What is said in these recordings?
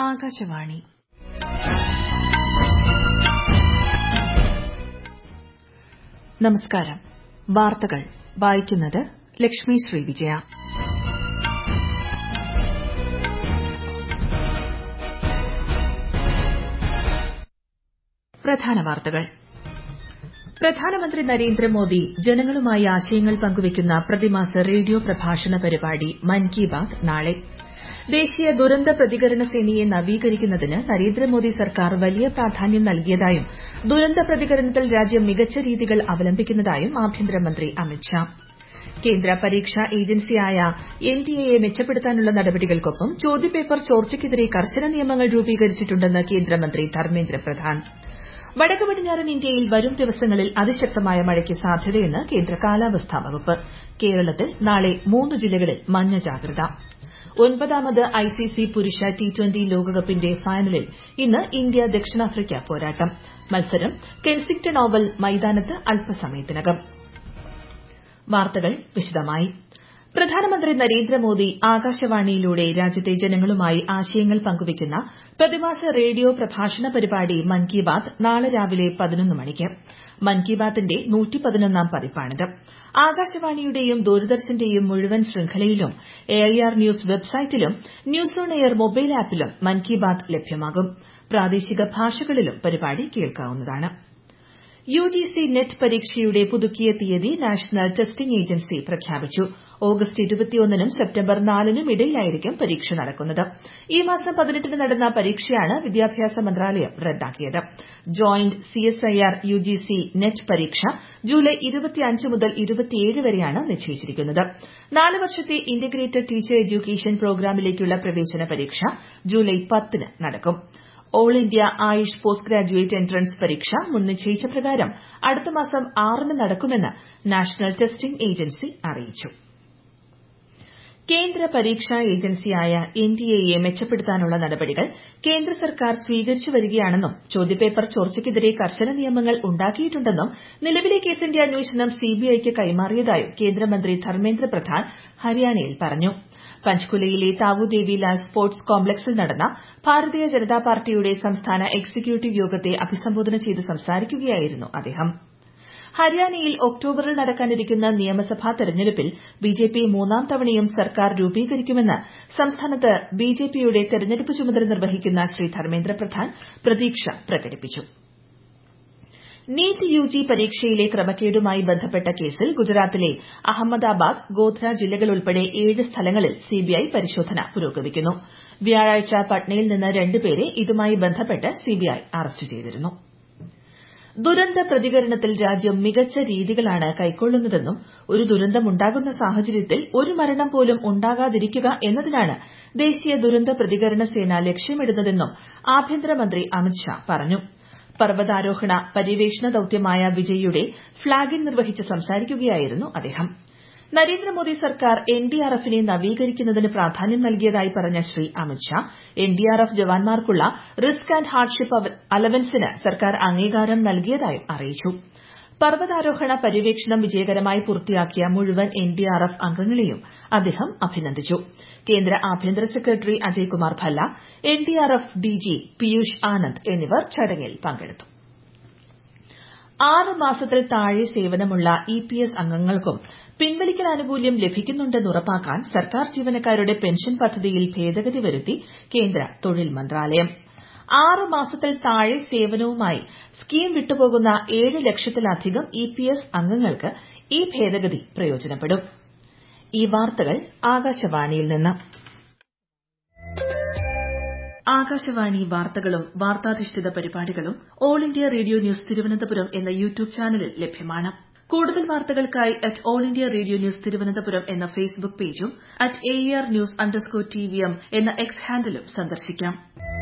ആകാശവാണി നമസ്കാരം വാർത്തകൾ വായിക്കുന്നത് ലക്ഷ്മി ശ്രീവിജയ പ്രധാന വാർത്തകൾ പ്രധാനമന്ത്രി നരേന്ദ്രമോദി ജനങ്ങളുമായി ആശയങ്ങൾ പങ്കുവയ്ക്കുന്ന പ്രതിമാസ റേഡിയോ പ്രഭാഷണ പരിപാടി മൻ കി ബാത് നാളെ ദേശീയ ദുരന്ത പ്രതികരണ സേനയെ നവീകരിക്കുന്നതിന് നരേന്ദ്രമോദി സർക്കാർ വലിയ പ്രാധാന്യം നൽകിയതായും ദുരന്ത പ്രതികരണത്തിൽ രാജ്യം മികച്ച രീതികൾ അവലംബിക്കുന്നതായും ആഭ്യന്തരമന്ത്രി അമിത് ഷാ കേന്ദ്ര പരീക്ഷാ ഏജൻസിയായ എൻടിഎയെ മെച്ചപ്പെടുത്താനുള്ള നടപടികൾക്കൊപ്പം ചോദ്യപേപ്പർ ചോർച്ചയ്ക്കെതിരെ കർശന നിയമങ്ങൾ രൂപീകരിച്ചിട്ടുണ്ടെന്ന് കേന്ദ്രമന്ത്രി ധർമ്മേന്ദ്ര പ്രധാൻ വടക്ക് പടിഞ്ഞാറൻ ഇന്ത്യയിൽ വരും ദിവസങ്ങളിൽ അതിശക്തമായ മഴയ്ക്ക് സാധ്യതയെന്ന് കേന്ദ്ര കാലാവസ്ഥാ വകുപ്പ് കേരളത്തിൽ നാളെ മൂന്ന് ജില്ലകളിൽ മഞ്ഞ ജാഗ്രത ഒൻപതാമത് ഐസിസി പുരുഷ ടി ട്വന്റി ലോകകപ്പിന്റെ ഫൈനലിൽ ഇന്ന് ഇന്ത്യ ദക്ഷിണാഫ്രിക്ക പോരാട്ടം മത്സരം കെൻസിംഗ്ടൺ ഓവൽ മൈതാനത്ത് അല്പസമയത്തിനകം വാർത്തകൾ വിശദമായി പ്രധാനമന്ത്രി നരേന്ദ്രമോദി ആകാശവാണിയിലൂടെ രാജ്യത്തെ ജനങ്ങളുമായി ആശയങ്ങൾ പങ്കുവയ്ക്കുന്ന പ്രതിമാസ റേഡിയോ പ്രഭാഷണ പരിപാടി മൻ കി ബാത് നാളെ രാവിലെ പതിനൊന്ന് മണിക്ക് മൻ കി ബാത്തിന്റെ നൂറ്റിപ്പതിനൊന്നാം പതിപ്പാണിത് ആകാശവാണിയുടെയും ദൂരദർശന്റെയും മുഴുവൻ ശൃംഖലയിലും എഐആർ ന്യൂസ് വെബ്സൈറ്റിലും ന്യൂസ് ഓൺ എയർ മൊബൈൽ ആപ്പിലും മൻ കി ബാത് ലഭ്യമാകും പ്രാദേശിക ഭാഷകളിലും പരിപാടി കേൾക്കാവുന്നതാണ് യുജിസി നെറ്റ് പരീക്ഷയുടെ പുതുക്കിയ തീയതി നാഷണൽ ടെസ്റ്റിംഗ് ഏജൻസി പ്രഖ്യാപിച്ചു ഓഗസ്റ്റ് ഇരുപത്തിയൊന്നിനും സെപ്റ്റംബർ നാലിനും ഇടയിലായിരിക്കും പരീക്ഷ നടക്കുന്നത് ഈ മാസം പതിനെട്ടിന് നടന്ന പരീക്ഷയാണ് വിദ്യാഭ്യാസ മന്ത്രാലയം റദ്ദാക്കിയത് ജോയിന്റ് സിഎസ്ഐആർ യുജിസി നെറ്റ് പരീക്ഷ ജൂലൈ മുതൽ വരെയാണ് നിശ്ചയിച്ചിരിക്കുന്നത് നാല് വർഷത്തെ ഇന്റഗ്രേറ്റഡ് ടീച്ചർ എഡ്യൂക്കേഷൻ പ്രോഗ്രാമിലേക്കുള്ള പ്രവേശന പരീക്ഷ ജൂലൈ പത്തിന് നടക്കും All India AYUSH post graduate entrance പരീക്ഷ മുൻ നിശ്ചയിച്ച പ്രകാരം അടുത്ത മാസം ആറിന് നടക്കുമെന്ന് നാഷണൽ ടെസ്റ്റിംഗ് ഏജൻസി അറിയിച്ചു കേന്ദ്ര പരീക്ഷാ ഏജൻസിയായ എൻടിഎയെ മെച്ചപ്പെടുത്താനുള്ള നടപടികൾ കേന്ദ്ര സർക്കാർ സ്വീകരിച്ചു വരികയാണെന്നും ചോദ്യപേപ്പർ ചോർച്ചയ്ക്കെതിരെ കർശന നിയമങ്ങൾ ഉണ്ടാക്കിയിട്ടുണ്ടെന്നും നിലവിലെ കേസിന്റെ അന്വേഷണം സിബിഐക്ക് കൈമാറിയതായും കേന്ദ്രമന്ത്രി ധർമ്മേന്ദ്ര പ്രധാൻ ഹരിയാനയിൽ പറഞ്ഞു പഞ്ച്കുലയിലെ താവുദേവി ലാൽ സ്പോർട്സ് കോംപ്ലക്സിൽ നടന്ന ഭാരതീയ ജനതാ പാർട്ടിയുടെ സംസ്ഥാന എക്സിക്യൂട്ടീവ് യോഗത്തെ അഭിസംബോധന ചെയ്ത് സംസാരിക്കുകയായിരുന്നു അദ്ദേഹം ഹരിയാനയിൽ ഒക്ടോബറിൽ നടക്കാനിരിക്കുന്ന നിയമസഭാ തെരഞ്ഞെടുപ്പിൽ ബിജെപി മൂന്നാം തവണയും സർക്കാർ രൂപീകരിക്കുമെന്ന് സംസ്ഥാനത്ത് ബിജെപിയുടെ തെരഞ്ഞെടുപ്പ് ചുമതല നിർവഹിക്കുന്ന ശ്രീ ധർമ്മേന്ദ്ര പ്രധാൻ പ്രതീക്ഷ പ്രകടിപ്പിച്ചു നീറ്റ് യുജി പരീക്ഷയിലെ ക്രമക്കേടുമായി ബന്ധപ്പെട്ട കേസിൽ ഗുജറാത്തിലെ അഹമ്മദാബാദ് ഗോധ്ര ജില്ലകൾ ഉൾപ്പെടെ ഏഴ് സ്ഥലങ്ങളിൽ സിബിഐ പരിശോധന പുരോഗമിക്കുന്നു വ്യാഴാഴ്ച പട്നയിൽ നിന്ന് രണ്ടുപേരെ ഇതുമായി ബന്ധപ്പെട്ട് സിബിഐ അറസ്റ്റ് ചെയ്തിരുന്നു ദുരന്ത പ്രതികരണത്തിൽ രാജ്യം മികച്ച രീതികളാണ് കൈക്കൊള്ളുന്നതെന്നും ഒരു ദുരന്തമുണ്ടാകുന്ന സാഹചര്യത്തിൽ ഒരു മരണം പോലും ഉണ്ടാകാതിരിക്കുക എന്നതിനാണ് ദേശീയ ദുരന്ത പ്രതികരണ സേന ലക്ഷ്യമിടുന്നതെന്നും ആഭ്യന്തരമന്ത്രി അമിത് ഷാ പറഞ്ഞു പർവ്വതാരോഹണ പര്യവേഷണ ദൌത്യമായ വിജയ്യുടെ ഫ്ളാഗിംഗ് നിർവഹിച്ച് സംസാരിക്കുകയായിരുന്നു അദ്ദേഹം നരേന്ദ്രമോദി സർക്കാർ എൻഡിആർഎഫിനെ നവീകരിക്കുന്നതിന് പ്രാധാന്യം നൽകിയതായി പറഞ്ഞ ശ്രീ അമിത് ഷാ എൻഡിആർഎഫ് ജവാന്മാർക്കുള്ള റിസ്ക് ആന്റ് ഹാർഡ്ഷിപ്പ് അലവൻസിന് സർക്കാർ അംഗീകാരം നൽകിയതായും അറിയിച്ചു പർവ്വതാരോഹണ പര്യവേക്ഷണം വിജയകരമായി പൂർത്തിയാക്കിയ മുഴുവൻ എൻഡിആർഎഫ് അംഗങ്ങളെയും അദ്ദേഹം അഭിനന്ദിച്ചു കേന്ദ്ര ആഭ്യന്തര secretary Ajaykumar Bhalla NDRF DG Piyush Anand എന്നിവർ ചടങ്ങിൽ പങ്കെടുത്തു ആറ് മാസത്തിൽ താഴെ സേവനമുള്ള ഇപിഎസ് അംഗങ്ങൾക്കും പിൻവലിക്കൽ ആനുകൂല്യം ലഭിക്കുന്നുണ്ടെന്ന് ഉറപ്പാക്കാൻ സർക്കാർ ജീവനക്കാരുടെ പെൻഷൻ പദ്ധതിയിൽ ഭേദഗതി വരുത്തി കേന്ദ്ര തൊഴിൽ മന്ത്രാലയം ആറ് മാസത്തിൽ താഴെ സേവനവുമായി സ്കീം വിട്ടുപോകുന്ന ഏഴ് ലക്ഷത്തിലധികം ഇപിഎസ് അംഗങ്ങൾക്ക് ഈ ഭേദഗതി പ്രയോജനപ്പെടും ഈ വാർത്തകൾ ആകാശവാണിയിൽ നിന്ന് ആകാശവാണി വാർത്തകളും വാർത്താധിഷ്ഠിത പരിപാടികളും All India Radio news Thiruvananthapuram എന്ന യൂട്യൂബ് ചാനലിൽ ലഭ്യമാണ് കൂടുതൽ വാർത്തകൾക്കായി at All India Radio news Thiruvananthapuram എന്ന ഫേസ്ബുക്ക് പേജും at A R news underscore T V M എന്ന എക്സ് ഹാൻഡിലും സന്ദർശിക്കാം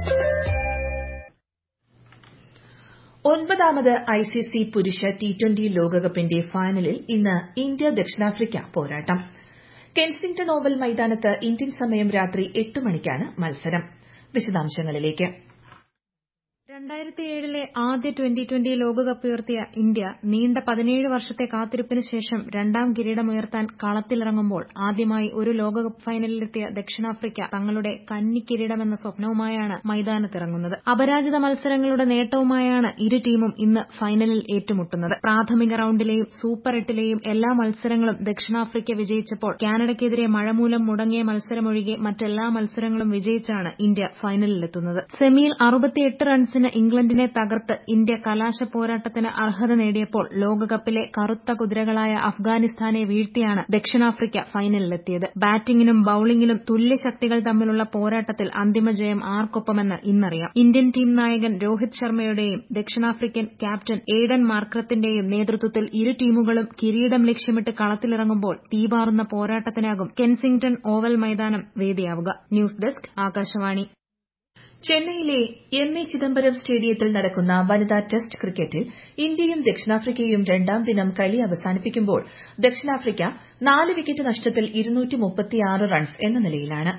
ഒൻപതാമത് ഐസിസി പുരുഷ ടി ട്വന്റി ലോകകപ്പിന്റെ ഫൈനലിൽ ഇന്ന് ഇന്ത്യ ദക്ഷിണാഫ്രിക്ക പോരാട്ടം കെൻസിംഗ്ടൺ ഓവൽ മൈതാനത്ത് ഇന്ത്യൻ സമയം രാത്രി എട്ട് മണിക്കാണ് മത്സരം വിശദാംശങ്ങളിലേക്ക് രണ്ടായിരത്തിയേഴിലെ ആദ്യ ട്വന്റി ട്വന്റി ലോകകപ്പ് ഉയർത്തിയ ഇന്ത്യ നീണ്ട പതിനേഴ് വർഷത്തെ കാത്തിരിപ്പിന് ശേഷം രണ്ടാം കിരീടമുയർത്താൻ കളത്തിലിറങ്ങുമ്പോൾ ആദ്യമായി ഒരു ലോകകപ്പ് ഫൈനലിലെത്തിയ ദക്ഷിണാഫ്രിക്ക തങ്ങളുടെ കന്നിക്കിരീടമെന്ന സ്വപ്നവുമായാണ് മൈതാനത്തിറങ്ങുന്നത് അപരാജിത മത്സരങ്ങളുടെ നേട്ടവുമായാണ് ഇരു ടീമും ഇന്ന് ഫൈനലിൽ ഏറ്റുമുട്ടുന്നത് പ്രാഥമിക റൌണ്ടിലെയും സൂപ്പർ എട്ടിലെയും എല്ലാ മത്സരങ്ങളും ദക്ഷിണാഫ്രിക്ക വിജയിച്ചപ്പോൾ കാനഡയ്ക്കെതിരെ മഴമൂലം മുടങ്ങിയ മത്സരമൊഴികെ മറ്റെല്ലാ മത്സരങ്ങളും വിജയിച്ചാണ് ഇന്ത്യ ഫൈനലിലെത്തുന്നത് സെമിയിൽ അറുപത്തിയെട്ട് റൺസിന് ഇംഗ്ലണ്ടിനെ തകർത്ത് ഇന്ത്യ കലാശ പോരാട്ടത്തിന് അർഹത നേടിയപ്പോൾ ലോകകപ്പിലെ കറുത്ത കുതിരകളായ അഫ്ഗാനിസ്ഥാനെ വീഴ്ത്തിയാണ് ദക്ഷിണാഫ്രിക്ക ഫൈനലിലെത്തിയത് ബാറ്റിംഗിനും ബൌളിംഗിലും തുല്യ ശക്തികൾ തമ്മിലുള്ള പോരാട്ടത്തിൽ അന്തിമ ജയം ആർക്കൊപ്പമെന്ന് ഇന്നറിയാം ഇന്ത്യൻ ടീം നായകൻ രോഹിത് ശർമ്മയുടെയും ദക്ഷിണാഫ്രിക്കൻ ക്യാപ്റ്റൻ എയ്ഡൻ മാർക്രത്തിന്റെയും നേതൃത്വത്തിൽ ഇരു ടീമുകളും കിരീടം ലക്ഷ്യമിട്ട് കളത്തിലിറങ്ങുമ്പോൾ തീപാറുന്ന പോരാട്ടത്തിനാകും കെൻസിംഗ്ടൺ ഓവൽ മൈതാനം വേദിയാവുക ന്യൂസ് ഡെസ്ക് ആകാശവാണി ചെന്നൈയിലെ എം എ ചിദംബരം സ്റ്റേഡിയത്തിൽ നടക്കുന്ന വനിതാ ടെസ്റ്റ് ക്രിക്കറ്റിൽ ഇന്ത്യയും ദക്ഷിണാഫ്രിക്കയും രണ്ടാം ദിനം കളി അവസാനിപ്പിക്കുമ്പോൾ ദക്ഷിണാഫ്രിക്ക നാല് വിക്കറ്റ് നഷ്ടത്തിൽ റൺസ് എന്ന നിലയിലാണ്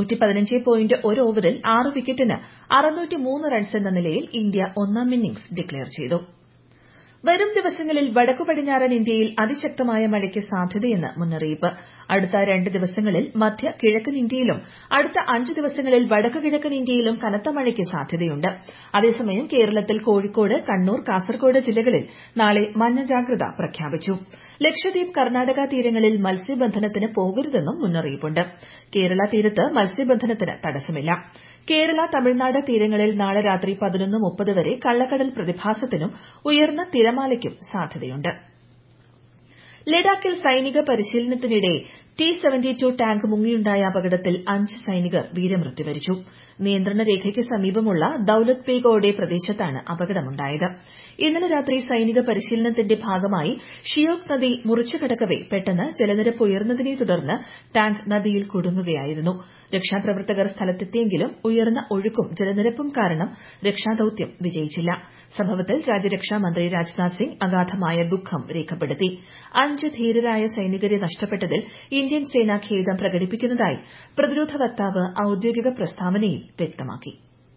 ഒരു ഓവറിൽ ആറ് വിക്കറ്റിന് റൺസ് എന്ന നിലയിൽ ഇന്ത്യ ഒന്നാം ഇന്നിംഗ്സ് ഡിക്ലയർ ചെയ്തു വരും ദിവസങ്ങളിൽ വടക്കു പടിഞ്ഞാറൻ ഇന്ത്യയിൽ അതിശക്തമായ മഴയ്ക്ക് സാധ്യതയെന്ന് മുന്നറിയിപ്പ് അടുത്ത രണ്ട് ദിവസങ്ങളിൽ മധ്യ കിഴക്കൻ ഇന്ത്യയിലും അടുത്ത അഞ്ച് ദിവസങ്ങളിൽ വടക്കു കിഴക്കൻ ഇന്ത്യയിലും കനത്ത മഴയ്ക്ക് സാധ്യതയുണ്ട് അതേസമയം കേരളത്തിൽ കോഴിക്കോട് കണ്ണൂർ കാസർകോട് ജില്ലകളിൽ നാളെ മഞ്ഞ ജാഗ്രത പ്രഖ്യാപിച്ചു ലക്ഷദ്വീപ് കർണാടക തീരങ്ങളിൽ മത്സ്യബന്ധനത്തിന് പോകരുതെന്നും മുന്നറിയിപ്പുണ്ട് കേരള തീരത്ത് മത്സ്യബന്ധനത്തിന് തടസ്സമില്ല കേരള തമിഴ്നാട് തീരങ്ങളിൽ നാളെ രാത്രി പതിനൊന്ന് മുപ്പത് വരെ കള്ളക്കടൽ പ്രതിഭാസത്തിനും ഉയർന്ന തിരമാലയ്ക്കും സാധ്യതയുണ്ട് ലഡാക്കിൽ സൈനിക പരിശീലനത്തിനിടെ ടി സെവന്റി ടു ടാങ്ക് മുങ്ങിയുണ്ടായ അപകടത്തിൽ അഞ്ച് സൈനികർ വീരമൃത്യു വരിച്ചു നിയന്ത്രണ രേഖയ്ക്ക് സമീപമുള്ള ദൌലത് പേഗോഡെ പ്രദേശത്താണ് അപകടമുണ്ടായത് ഇന്നലെ രാത്രി സൈനിക പരിശീലനത്തിന്റെ ഭാഗമായി ഷിയോക് നദി മുറിച്ചു കടക്കവെ പെട്ടെന്ന് ജലനിരപ്പ് ഉയർന്നതിനെ തുടർന്ന് ടാങ്ക് നദിയിൽ കുടുങ്ങുകയായിരുന്നു രക്ഷാപ്രവർത്തകർ സ്ഥലത്തെത്തിയെങ്കിലും ഉയർന്ന ഒഴുക്കും ജലനിരപ്പും കാരണം രക്ഷാദൌത്യം വിജയിച്ചില്ല സംഭവത്തിൽ രാജ്യരക്ഷാമന്ത്രി രാജ്നാഥ് സിംഗ് അഗാധമായ ദുഃഖം രേഖപ്പെടുത്തി അഞ്ച് ധീരരായ സൈനികരെ നഷ്ടപ്പെട്ടതിൽ ഇന്ത്യൻ സേന ഖേദം പ്രകടിപ്പിക്കുന്നതായി പ്രതിരോധ വക്താവ് ഔദ്യോഗിക പ്രസ്താവനയിൽ വ്യക്തമാക്കി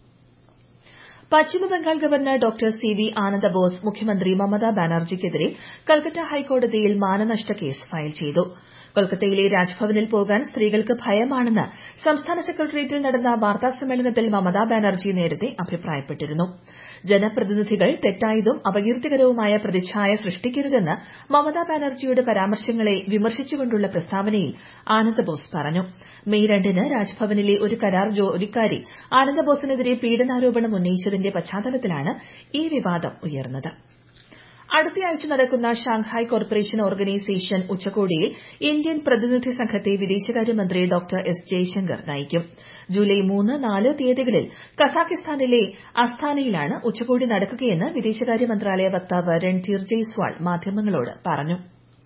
Paschimbangal governor doctor C V Anandabose മുഖ്യമന്ത്രി മമതാ ബാനർജിക്കെതിരെ കൽക്കട്ട ഹൈക്കോടതിയിൽ മാനനഷ്ട കേസ് ഫയൽ ചെയ്തു കൊൽക്കത്തയിലെ രാജ്ഭവനിൽ പോകാൻ സ്ത്രീകൾക്ക് ഭയമാണെന്ന് സംസ്ഥാന സെക്രട്ടേറിയറ്റിൽ നടന്ന വാർത്താസമ്മേളനത്തിൽ മമതാ ബാനർജി നേരത്തെ അഭിപ്രായപ്പെട്ടിരുന്നു ജനപ്രതിനിധികൾ തെറ്റായതും അപകീർത്തികരവുമായ പ്രതിച്ഛായ സൃഷ്ടിക്കരുതെന്ന് മമതാ ബാനർജിയുടെ പരാമർശങ്ങളെ വിമർശിച്ചുകൊണ്ടുള്ള പ്രസ്താവനയിൽ ആനന്ദബോസ് പറഞ്ഞു മെയ് രണ്ടിന് രാജ്ഭവനിലെ ഒരു കരാർ ജോലിക്കാരി ആനന്ദബോസിനെതിരെ പീഡനാരോപണം ഉന്നയിച്ചതിന്റെ പശ്ചാത്തലത്തിലാണ് ഈ വിവാദം ഉയർന്നത് അടുത്തയാഴ്ച നടക്കുന്ന ഷാങ്ഹായ് കോർപ്പറേഷൻ ഓർഗനൈസേഷൻ ഉച്ചകോടിയിൽ ഇന്ത്യൻ പ്രതിനിധി സംഘത്തെ വിദേശകാര്യമന്ത്രി ഡോക്ടർ എസ് ജയശങ്കർ നയിക്കും ജൂലൈ മൂന്ന് നാല് തീയതികളിൽ കസാഖിസ്ഥാനിലെ അസ്താനയിലാണ് ഉച്ചകോടി നടക്കുകയെന്ന് വിദേശകാര്യ മന്ത്രാലയ വക്താവ് രൺധീർ ജയ്സ്വാൾ മാധ്യമങ്ങളോട് പറഞ്ഞു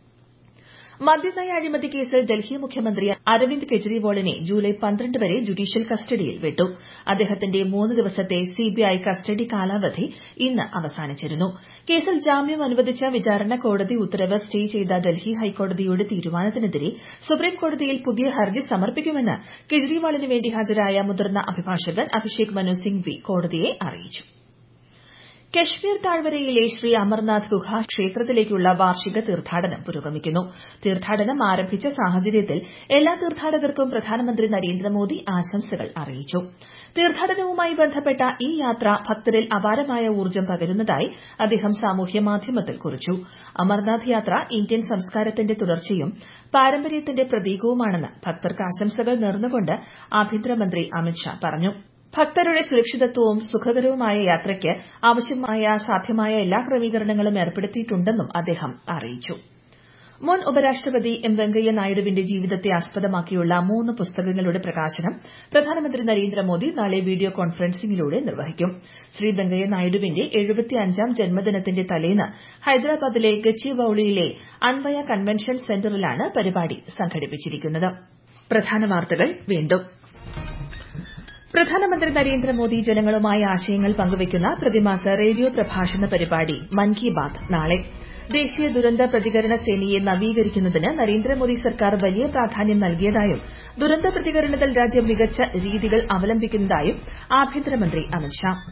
മദ്യനയ അഴിമതി കേസിൽ ഡൽഹി മുഖ്യമന്ത്രി അരവിന്ദ് കെജ്രിവാളിനെ ജൂലൈ പന്ത്രണ്ട് വരെ ജുഡീഷ്യൽ കസ്റ്റഡിയിൽ വിട്ടു അദ്ദേഹത്തിന്റെ മൂന്ന് ദിവസത്തെ സിബിഐ കസ്റ്റഡി കാലാവധി ഇന്ന് അവസാനിച്ചിരുന്നു കേസിൽ ജാമ്യം അനുവദിച്ച വിചാരണ കോടതി ഉത്തരവ് സ്റ്റേ ചെയ്ത ഡൽഹി ഹൈക്കോടതിയുടെ തീരുമാനത്തിനെതിരെ സുപ്രീംകോടതിയിൽ പുതിയ ഹർജി സമർപ്പിക്കുമെന്ന് കെജ്രിവാളിന് വേണ്ടി ഹാജരായ മുതിർന്ന അഭിഭാഷകൻ അഭിഷേക് മനു സിംഗ്വി കോടതിയെ അറിയിച്ചു കശ്മീർ താഴ്വരയിലെ ശ്രീ അമർനാഥ് ഗുഹ ക്ഷേത്രത്തിലേക്കുള്ള വാർഷിക തീർത്ഥാടനം പുരോഗമിക്കുന്നു തീർത്ഥാടനം ആരംഭിച്ച സാഹചര്യത്തിൽ എല്ലാ തീർത്ഥാടകർക്കും പ്രധാനമന്ത്രി നരേന്ദ്രമോദി ആശംസകൾ അറിയിച്ചു തീർത്ഥാടനവുമായി ബന്ധപ്പെട്ട ഈ യാത്ര ഭക്തരിൽ അപാരമായ ഊർജ്ജം പകരുന്നതായി അദ്ദേഹം സാമൂഹ്യ മാധ്യമത്തിൽ കുറിച്ചു അമർനാഥ് യാത്ര ഇന്ത്യൻ സംസ്കാരത്തിന്റെ തുടർച്ചയും പാരമ്പര്യത്തിന്റെ പ്രതീകവുമാണെന്ന് ഭക്തർക്ക് ആശംസകൾ നേർന്നുകൊണ്ട് ആഭ്യന്തരമന്ത്രി അമിത്ഷാ പറഞ്ഞു ഭക്തരുടെ സുരക്ഷിതത്വവും സുഖകരവുമായ യാത്രയ്ക്ക് ആവശ്യമായ സാധ്യമായ എല്ലാ ക്രമീകരണങ്ങളും ഏർപ്പെടുത്തിയിട്ടുണ്ടെന്നും അദ്ദേഹം അറിയിച്ചു മുൻ ഉപരാഷ്ട്രപതി എം വെങ്കയ്യ നായിഡുവിന്റെ ജീവിതത്തെ ആസ്പദമാക്കിയുള്ള മൂന്ന് പുസ്തകങ്ങളുടെ പ്രകാശനം പ്രധാനമന്ത്രി നരേന്ദ്രമോദി നാളെ വീഡിയോ കോൺഫറൻസിംഗിലൂടെ നിർവഹിക്കും ശ്രീ വെങ്കയ്യ നായിഡുവിന്റെ എഴുപത്തിയഞ്ചാം ജന്മദിനത്തിന്റെ തലേന്ന് ഹൈദരാബാദിലെ ഗച്ചിബൌളിയിലെ അൻവയ കൺവെൻഷൻ സെന്ററിലാണ് പരിപാടി സംഘടിപ്പിച്ചിരിക്കുന്നത് പ്രധാന വാർത്തകൾ വീണ്ടും പ്രധാനമന്ത്രി നരേന്ദ്രമോദി ജനങ്ങളുമായി ആശയങ്ങൾ പങ്കുവയ്ക്കുന്ന പ്രതിമാസ റേഡിയോ പ്രഭാഷണ പരിപാടി മൻ കി ബാത് നാളെ ദേശീയ ദുരന്ത പ്രതികരണ സേനയെ നവീകരിക്കുന്നതിന് നരേന്ദ്രമോദി സർക്കാർ വലിയ പ്രാധാന്യം നൽകിയതായും ദുരന്ത പ്രതികരണത്തിൽ രാജ്യം മികച്ച രീതികൾ അവലംബിക്കുന്നതായും ആഭ്യന്തരമന്ത്രി അമിത്ഷാ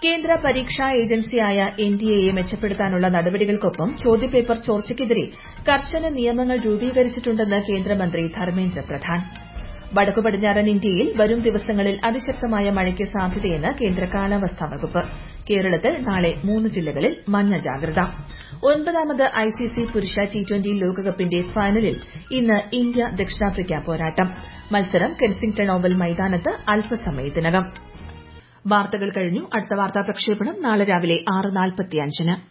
കേന്ദ്ര പരീക്ഷാ ഏജൻസിയായ എൻഡിഎയെ മെച്ചപ്പെടുത്താനുള്ള നടപടികൾക്കൊപ്പം ചോദ്യപേപ്പർ ചോർച്ചയ്ക്കെതിരെ കർശന നിയമങ്ങൾ രൂപീകരിച്ചിട്ടുണ്ടെന്ന് കേന്ദ്രമന്ത്രി ധർമ്മേന്ദ്ര പ്രധാൻ വടക്കു പടിഞ്ഞാറൻ ഇന്ത്യയിൽ വരും ദിവസങ്ങളിൽ അതിശക്തമായ മഴയ്ക്ക് സാധ്യതയെന്ന് കേന്ദ്ര കാലാവസ്ഥാ വകുപ്പ് കേരളത്തിൽ നാളെ മൂന്ന് ജില്ലകളിൽ മഞ്ഞ ജാഗ്രത ഒൻപതാമത് ഐസിസി പുരുഷ ടി ട്വന്റി ലോകകപ്പിന്റെ ഫൈനലിൽ ഇന്ന് ഇന്ത്യ ദക്ഷിണാഫ്രിക്ക പോരാട്ടം മത്സരം കെൻസിംഗ്ടൺ ഓവൽ മൈതാനത്ത് അല്പസമയത്തിനകം വാർത്തകൾ കഴിഞ്ഞു അടുത്ത വാർത്താ പ്രക്ഷേപണം നാളെ രാവിലെ ആറ് നാൽപ്പത്തിയഞ്ചിന്